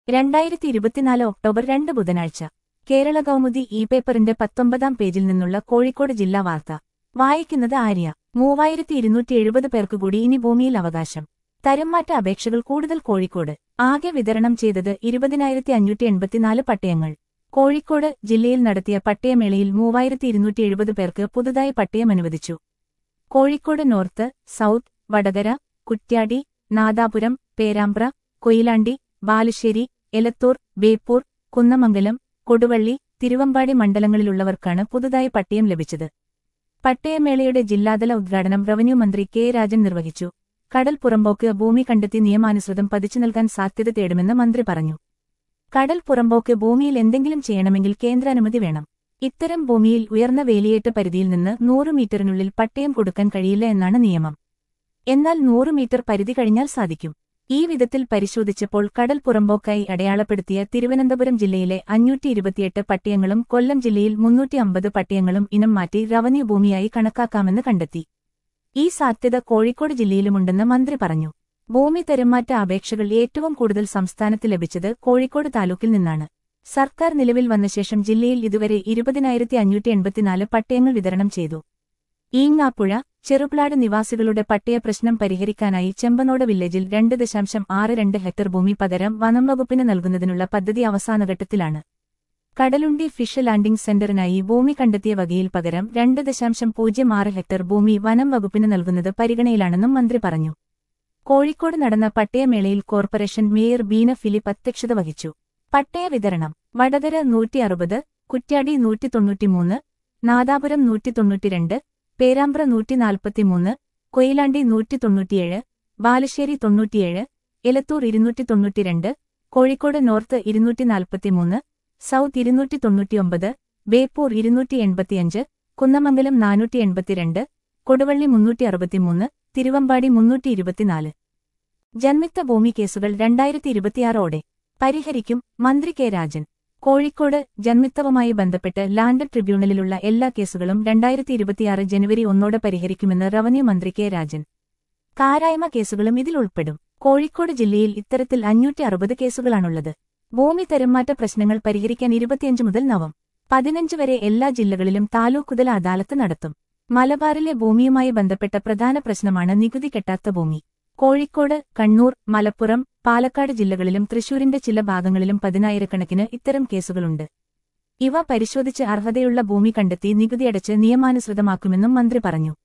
രണ്ടായിരത്തി ഇരുപത്തിനാല് ഒക്ടോബർ രണ്ട് ബുധനാഴ്ച കേരള കൗമുദി ഇ പേപ്പറിന്റെ പത്തൊമ്പതാം പേജിൽ നിന്നുള്ള കോഴിക്കോട് ജില്ലാ വാർത്ത വായിക്കുന്നത് ആര്യ മൂവായിരത്തി ഇരുന്നൂറ്റി എഴുപത് പേർക്ക് കൂടി ഇനി ഭൂമിയിൽ അവകാശം തരംമാറ്റ അപേക്ഷകൾ കൂടുതൽ കോഴിക്കോട് ആകെ വിതരണം ചെയ്തത് ഇരുപതിനായിരത്തി അഞ്ഞൂറ്റി എൺപത്തിനാല് പട്ടയങ്ങൾ കോഴിക്കോട് ജില്ലയിൽ നടത്തിയ പട്ടയമേളയിൽ മൂവായിരത്തി ഇരുന്നൂറ്റി എഴുപത് പേർക്ക് പുതുതായി പട്ടയം അനുവദിച്ചു കോഴിക്കോട് നോർത്ത് സൗത്ത് വടകര കുറ്റ്യാടി നാദാപുരം പേരാമ്പ്ര കൊയിലാണ്ടി ബാലുശ്ശേരി എലത്തൂർ ബേപ്പൂർ കുന്നമംഗലം കൊടുവള്ളി തിരുവമ്പാടി മണ്ഡലങ്ങളിലുള്ളവർക്കാണ് പുതുതായി പട്ടയം ലഭിച്ചത് പട്ടയമേളയുടെ ജില്ലാതല ഉദ്ഘാടനം റവന്യൂ മന്ത്രി കെ രാജൻ നിർവഹിച്ചു കടൽ പുറമ്പോക്ക് ഭൂമി കണ്ടെത്തി നിയമാനുസൃതം പതിച്ചു നൽകാൻ സാധ്യത തേടുമെന്ന് മന്ത്രി പറഞ്ഞു കടൽ പുറമ്പോക്ക് ഭൂമിയിൽ എന്തെങ്കിലും ചെയ്യണമെങ്കിൽ കേന്ദ്രാനുമതി വേണം ഇത്തരം ഭൂമിയിൽ ഉയർന്ന വേലിയേറ്റ പരിധിയിൽ നിന്ന് നൂറ് മീറ്ററിനുള്ളിൽ പട്ടയം കൊടുക്കാൻ കഴിയില്ല എന്നാണ് നിയമം എന്നാൽ നൂറ് മീറ്റർ പരിധി കഴിഞ്ഞാൽ സാധിക്കും ഈ വിധത്തിൽ പരിശോധിച്ചപ്പോൾ കടൽ പുറമ്പോക്കായി അടയാളപ്പെടുത്തിയ തിരുവനന്തപുരം ജില്ലയിലെ അഞ്ഞൂറ്റി ഇരുപത്തിയെട്ട് പട്ടയങ്ങളും കൊല്ലം ജില്ലയിൽ മുന്നൂറ്റി അമ്പത് പട്ടയങ്ങളും ഇനം മാറ്റി റവന്യൂ ഭൂമിയായി കണക്കാക്കാമെന്ന് കണ്ടെത്തി ഈ സാധ്യത കോഴിക്കോട് ജില്ലയിലുമുണ്ടെന്ന് മന്ത്രി പറഞ്ഞു ഭൂമി തെരമാറ്റ അപേക്ഷകൾ ഏറ്റവും കൂടുതൽ സംസ്ഥാനത്ത് ലഭിച്ചത് കോഴിക്കോട് താലൂക്കിൽ നിന്നാണ് സർക്കാർ നിലവിൽ വന്ന ശേഷം ജില്ലയിൽ ഇതുവരെ ഇരുപതിനായിരത്തി അഞ്ഞൂറ്റി എൺപത്തിനാല് പട്ടയങ്ങൾ വിതരണം ചെയ്തു ഈങ്ങാപ്പുഴ ചെറുപ്ലാട് നിവാസികളുടെ പട്ടയ പ്രശ്നം പരിഹരിക്കാനായി ചെമ്പനോട് വില്ലേജിൽ രണ്ട് ദശാംശം ആറ് രണ്ട് ഹെക്ടർ ഭൂമി പകരം വനം വകുപ്പിന് നൽകുന്നതിനുള്ള പദ്ധതി അവസാനഘട്ടത്തിലാണ് കടലുണ്ടി ഫിഷ് ലാൻഡിംഗ് സെന്ററിനായി ഭൂമി കണ്ടെത്തിയ വകയിൽ പകരം രണ്ട് ദശാംശം പൂജ്യം ആറ് ഹെക്ടർ ഭൂമി വനം വകുപ്പിന് നൽകുന്നത് പരിഗണനയിലാണെന്നും മന്ത്രി പറഞ്ഞു കോഴിക്കോട് നടന്ന പട്ടയമേളയിൽ കോർപ്പറേഷൻ മേയർ ബീന ഫിലിപ്പ് അധ്യക്ഷത വഹിച്ചു പട്ടയ വിതരണം വടകര നൂറ്റി അറുപത് കുറ്റ്യാടി നൂറ്റി തൊണ്ണൂറ്റിമൂന്ന് നാദാപുരം നൂറ്റി തൊണ്ണൂറ്റിരണ്ട് പേരാമ്പ്ര നൂറ്റി നാൽപ്പത്തിമൂന്ന് കൊയിലാണ്ടി നൂറ്റി തൊണ്ണൂറ്റിയേഴ് ബാലുശ്ശേരി തൊണ്ണൂറ്റിയേഴ് എലത്തൂർ ഇരുന്നൂറ്റി തൊണ്ണൂറ്റിരണ്ട് കോഴിക്കോട് നോർത്ത് ഇരുന്നൂറ്റി നാൽപ്പത്തിമൂന്ന് സൗത്ത് ഇരുന്നൂറ്റി തൊണ്ണൂറ്റിയൊമ്പത് ബേപ്പൂർ ഇരുന്നൂറ്റി എൺപത്തിയഞ്ച് കുന്നമംഗലം നാനൂറ്റി എൺപത്തിരണ്ട് കൊടുവള്ളി മുന്നൂറ്റി അറുപത്തിമൂന്ന് തിരുവമ്പാടി മുന്നൂറ്റി ഇരുപത്തിനാല് ജന്മിത്ത ഭൂമി കേസുകൾ രണ്ടായിരത്തി ഇരുപത്തിയാറോടെ പരിഹരിക്കും മന്ത്രി കെ രാജൻ കോഴിക്കോട് ജന്മിത്തവുമായി ബന്ധപ്പെട്ട് ലാൻഡ് ട്രിബ്യൂണലിലുള്ള എല്ലാ കേസുകളും രണ്ടായിരത്തി ഇരുപത്തിയാറ് ജനുവരി ഒന്നോടെ പരിഹരിക്കുമെന്ന് റവന്യൂ മന്ത്രി കെ രാജൻ കാരായ്മ കേസുകളും ഇതിൽ ഉൾപ്പെടും കോഴിക്കോട് ജില്ലയിൽ ഇത്തരത്തിൽ അഞ്ഞൂറ്റി അറുപത് കേസുകളാണുള്ളത് ഭൂമി തെരമാറ്റ പ്രശ്നങ്ങൾ പരിഹരിക്കാൻ ഇരുപത്തിയഞ്ച് മുതൽ നവം പതിനഞ്ച് വരെ എല്ലാ ജില്ലകളിലും താലൂക്കുതല അദാലത്ത് നടത്തും മലബാറിലെ ഭൂമിയുമായി ബന്ധപ്പെട്ട പ്രധാന പ്രശ്നമാണ് നികുതി കെട്ടാത്ത ഭൂമി കോഴിക്കോട് കണ്ണൂർ മലപ്പുറം പാലക്കാട് ജില്ലകളിലും തൃശൂരിന്റെ ചില ഭാഗങ്ങളിലും പതിനായിരക്കണക്കിന് ഇത്തരം കേസുകളുണ്ട് ഇവ പരിശോധിച്ച് അർഹതയുള്ള ഭൂമി കണ്ടെത്തി നികുതിയടച്ച് നിയമാനുസൃതമാക്കുമെന്നും മന്ത്രി പറഞ്ഞു